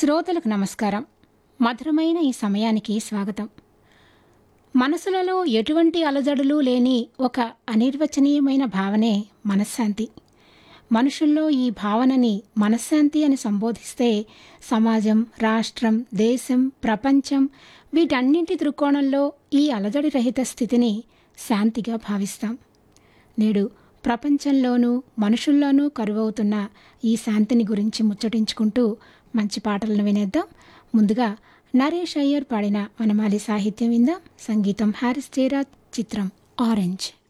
శ్రోతలకు నమస్కారం మధురమైన ఈ సమయానికి స్వాగతం మనసులలో ఎటువంటి అలజడులు లేని ఒక అనిర్వచనీయమైన భావనే మనశ్శాంతి మనుషుల్లో ఈ భావనని మనశ్శాంతి అని సంబోధిస్తే సమాజం రాష్ట్రం దేశం ప్రపంచం వీటన్నింటి దృక్కోణంలో ఈ అలజడి రహిత స్థితిని శాంతిగా భావిస్తాం నేడు ప్రపంచంలోనూ మనుషుల్లోనూ కరువవుతున్న ఈ శాంతిని గురించి ముచ్చటించుకుంటూ మంచి పాటలను వినేద్దాం ముందుగా నరేష్ అయ్యర్ పాడిన వనమాలి సాహిత్యం విందాం సంగీతం హారిస్ జయరాజ్ చిత్రం ఆరెంజ్